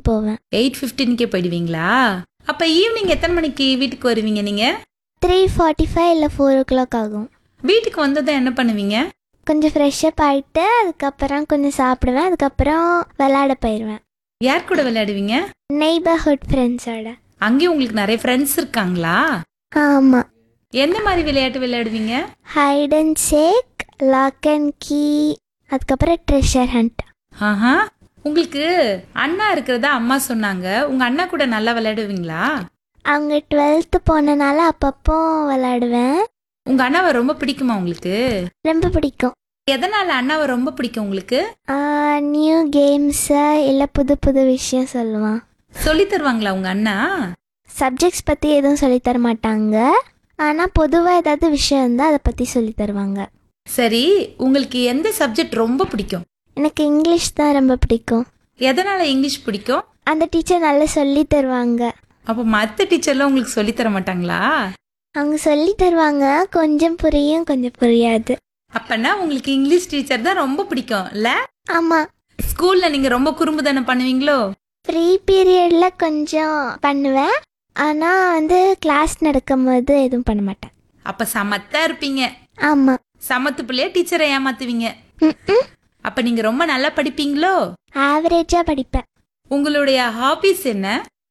போவேன் எயிட் ஃபிஃப்டீனுக்கே போயிடுவீங்களா அப்ப ஈவினிங் எத்தனை மணிக்கு வீட்டுக்கு வருவீங்க நீங்க த்ரீ ஃபார்ட்டி ஃபைவ் இல்லை ஃபோர் ஓ கிளாக் ஆகும் வீட்டுக்கு வந்ததும் என்ன பண்ணுவீங்க கொஞ்சம் ஃப்ரெஷ்அப் ஆகிட்டு அதுக்கப்புறம் கொஞ்சம் சாப்பிடுவேன் அதுக்கப்புறம் விளையாட போயிடுவேன் யார் கூட விளையாடுவீங்க நெய்பர்ஹுட் ஃப்ரெண்ட்ஸோட அங்கேயும் உங்களுக்கு நிறைய ஃப்ரெண்ட்ஸ் இருக்காங்களா ஆமாம் எந்த மாதிரி விளையாட்டு விளையாடுவீங்க hide and seek lock and key அதுக்கப்புறம் ட்ரெஷர் ஹண்ட் ஆஹா உங்களுக்கு அண்ணா இருக்கிறதா அம்மா சொன்னாங்க உங்க அண்ணா கூட நல்லா விளையாடுவீங்களா அவங்க டுவெல்த்து போனனால அப்பப்போ விளையாடுவேன் உங்க அண்ணாவை ரொம்ப பிடிக்குமா உங்களுக்கு ரொம்ப பிடிக்கும் எதனால அண்ணாவை ரொம்ப பிடிக்கும் உங்களுக்கு நியூ கேம்ஸை இல்லை புது புது விஷயம் சொல்லுவான் சொல்லி தருவாங்களா உங்க அண்ணா சப்ஜெக்ட்ஸ் பற்றி எதுவும் சொல்லித் தர மாட்டாங்க ஆனால் பொதுவாக ஏதாவது விஷயம் இருந்தால் அதை பற்றி சொல்லித் தருவாங்க சரி உங்களுக்கு எந்த சப்ஜெக்ட் ரொம்ப பிடிக்கும் எனக்கு இங்கிலீஷ் தான் ரொம்ப பிடிக்கும் எதனால இங்கிலீஷ் பிடிக்கும் அந்த டீச்சர் நல்லா சொல்லி தருவாங்க அப்போ மற்ற டீச்சர்லாம் உங்களுக்கு சொல்லி தர மாட்டாங்களா அவங்க சொல்லி தருவாங்க கொஞ்சம் புரியும் கொஞ்சம் புரியாது அப்பனா உங்களுக்கு இங்கிலீஷ் டீச்சர் தான் ரொம்ப பிடிக்கும் இல்ல ஆமாம் ஸ்கூல்ல நீங்க ரொம்ப குறும்பு தானே பண்ணுவீங்களோ ஃப்ரீ பீரியடில் கொஞ்சம் பண்ணுவேன் ஆனால் வந்து கிளாஸ் நடக்கும்போது எதுவும் பண்ண மாட்டேன் அப்ப சமத்தா இருப்பீங்க ஆமாம் சமத்து பிள்ளைய டீச்சரை ஏமாத்துவீங்க அப்ப நீங்க ரொம்ப நல்லா படிப்பீங்களோ ஆவரேஜாக படிப்பேன் உங்களுடைய ஹாபிஸ் என்ன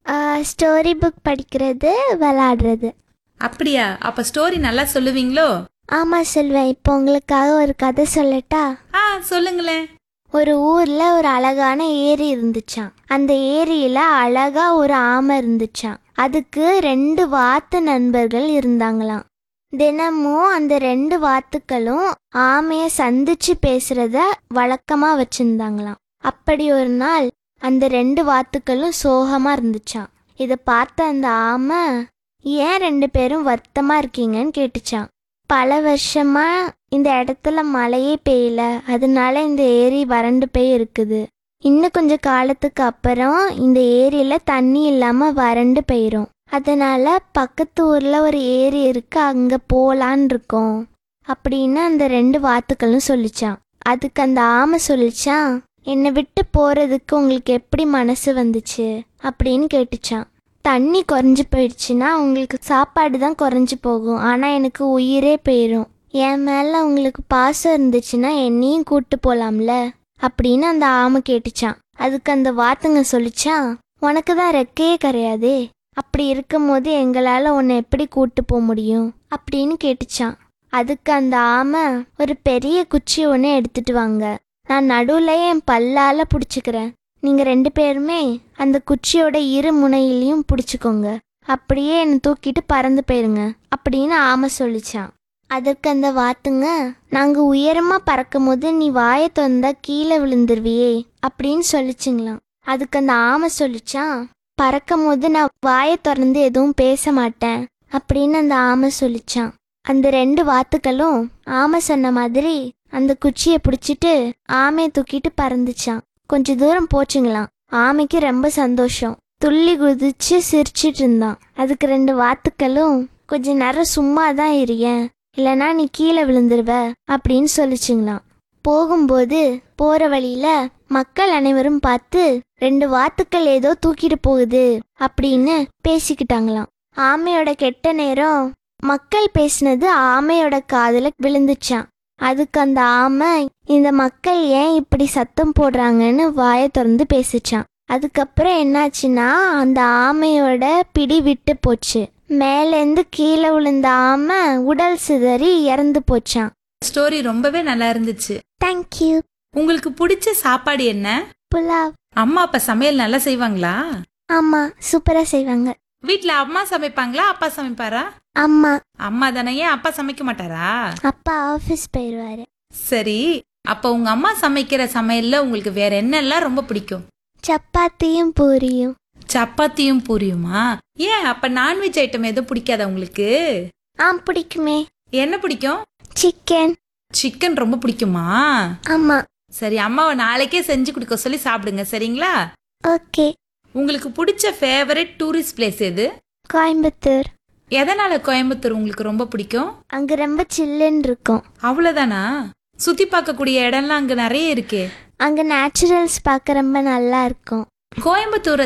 ஸ்டோரி புக் படிக்கிறது விளாடுறது அப்படியா அப்ப ஸ்டோரி நல்லா சொல்லுவீங்களோ ஆமாம் சொல்வேன் இப்போ உங்களுக்காக ஒரு கதை சொல்லட்டா ஆ சொல்லுங்களேன் ஒரு ஊர்ல ஒரு அழகான ஏரி இருந்துச்சாம் அந்த ஏரியில அழகா ஒரு ஆமை இருந்துச்சாம் அதுக்கு ரெண்டு வாத்து நண்பர்கள் இருந்தாங்களாம் தினமும் அந்த ரெண்டு வாத்துக்களும் ஆமைய சந்திச்சு பேசுறத வழக்கமா வச்சிருந்தாங்களாம் அப்படி ஒரு நாள் அந்த ரெண்டு வாத்துக்களும் சோகமா இருந்துச்சாம் இதை பார்த்த அந்த ஆமை ஏன் ரெண்டு பேரும் வருத்தமா இருக்கீங்கன்னு கேட்டுச்சான் பல வருஷமா இந்த இடத்துல மழையே பெய்யல அதனால இந்த ஏரி வறண்டு போய் இருக்குது இன்னும் கொஞ்ச காலத்துக்கு அப்புறம் இந்த ஏரியில தண்ணி இல்லாம வறண்டு போயிரும் அதனால பக்கத்து ஊர்ல ஒரு ஏரி இருக்கு அங்க போலான் இருக்கோம் அப்படின்னு அந்த ரெண்டு வாத்துக்களும் சொல்லிச்சான் அதுக்கு அந்த ஆமை சொல்லிச்சான் என்னை விட்டு போறதுக்கு உங்களுக்கு எப்படி மனசு வந்துச்சு அப்படின்னு கேட்டுச்சான் தண்ணி குறைஞ்சு போயிடுச்சுன்னா உங்களுக்கு சாப்பாடு தான் குறைஞ்சு போகும் ஆனால் எனக்கு உயிரே போயிடும் என் மேலே உங்களுக்கு பாசம் இருந்துச்சுன்னா என்னையும் கூட்டு போலாம்ல அப்படின்னு அந்த ஆமை கேட்டுச்சான் அதுக்கு அந்த வாத்துங்க சொல்லிச்சான் உனக்கு தான் ரெக்கையே கிடையாதே அப்படி இருக்கும்போது எங்களால் உன்னை எப்படி கூட்டு போக முடியும் அப்படின்னு கேட்டுச்சான் அதுக்கு அந்த ஆமை ஒரு பெரிய குச்சி ஒன்று எடுத்துட்டு வாங்க நான் நடுவில் என் பல்லால பிடிச்சிக்கிறேன் நீங்கள் ரெண்டு பேருமே அந்த குச்சியோட இரு முனையிலையும் பிடிச்சிக்கோங்க அப்படியே என்னை தூக்கிட்டு பறந்து போயிருங்க அப்படின்னு ஆமை சொல்லிச்சான் அதற்கு அந்த வாத்துங்க நாங்கள் உயரமாக பறக்கும் போது நீ வாயை திறந்தா கீழே விழுந்துருவியே அப்படின்னு சொல்லிச்சுங்களாம் அதுக்கு அந்த ஆமை சொல்லிச்சான் பறக்கும் போது நான் வாயை திறந்து எதுவும் பேச மாட்டேன் அப்படின்னு அந்த ஆமை சொல்லிச்சான் அந்த ரெண்டு வாத்துக்களும் ஆமை சொன்ன மாதிரி அந்த குச்சியை பிடிச்சிட்டு ஆமையை தூக்கிட்டு பறந்துச்சான் கொஞ்ச தூரம் போச்சுங்களாம் ஆமைக்கு ரொம்ப சந்தோஷம் துள்ளி குதிச்சு சிரிச்சிட்டு இருந்தான் அதுக்கு ரெண்டு வாத்துக்களும் கொஞ்ச நேரம் சும்மா தான் இருயேன் இல்லைனா நீ கீழே விழுந்துருவ அப்படின்னு சொல்லிச்சுங்களாம் போகும்போது போற வழியில மக்கள் அனைவரும் பார்த்து ரெண்டு வாத்துக்கள் ஏதோ தூக்கிட்டு போகுது அப்படின்னு பேசிக்கிட்டாங்களாம் ஆமையோட கெட்ட நேரம் மக்கள் பேசினது ஆமையோட காதுல விழுந்துச்சான் அதுக்கு அந்த ஆமை இந்த மக்கள் ஏன் இப்படி சத்தம் போடுறாங்கன்னு வாயை திறந்து பேசிச்சான் அதுக்கப்புறம் என்னாச்சுன்னா அந்த ஆமையோட பிடி விட்டு போச்சு மேலேருந்து கீழே விழுந்த ஆமை உடல் சிதறி இறந்து போச்சான் ஸ்டோரி ரொம்பவே நல்லா இருந்துச்சு தேங்க்யூ உங்களுக்கு பிடிச்ச சாப்பாடு என்ன புலாவ் அம்மா அப்பா சமையல் நல்லா செய்வாங்களா ஆமா சூப்பரா செய்வாங்க வீட்ல அம்மா சமைப்பாங்களா அப்பா சமைப்பாரா அம்மா அம்மா தானே ஏன் அப்பா சமைக்க மாட்டாரா அப்பா ஆஃபீஸ் போயிடுவாரு சரி அப்ப உங்க அம்மா சமைக்கிற சமையல்ல உங்களுக்கு வேற என்னெல்லாம் ரொம்ப பிடிக்கும் சப்பாத்தியும் பூரியும் சப்பாத்தியும் பூரியுமா ஏன் அப்ப நான்வெஜ் ஐட்டம் எதுவும் பிடிக்காதா உங்களுக்கு ஆ பிடிக்குமே என்ன பிடிக்கும் சிக்கன் சிக்கன் ரொம்ப பிடிக்குமா ஆமா சரி அம்மாவை நாளைக்கே செஞ்சு கொடுக்க சொல்லி சாப்பிடுங்க சரிங்களா ஓகே உங்களுக்கு பிடிச்ச ஃபேவரட் டூரிஸ்ட் பிளேஸ் எது கோயம்புத்தூர் எதனால கோயம்புத்தூர் உங்களுக்கு ரொம்ப பிடிக்கும் அங்க ரொம்ப சில்லுன்னு இருக்கும் அவ்வளவுதானா சுத்தி பார்க்கக்கூடிய இடம்லாம் அங்க நிறைய இருக்கே அங்க நேச்சுரல்ஸ் பார்க்க ரொம்ப நல்லா இருக்கும் கோயம்புத்தூரை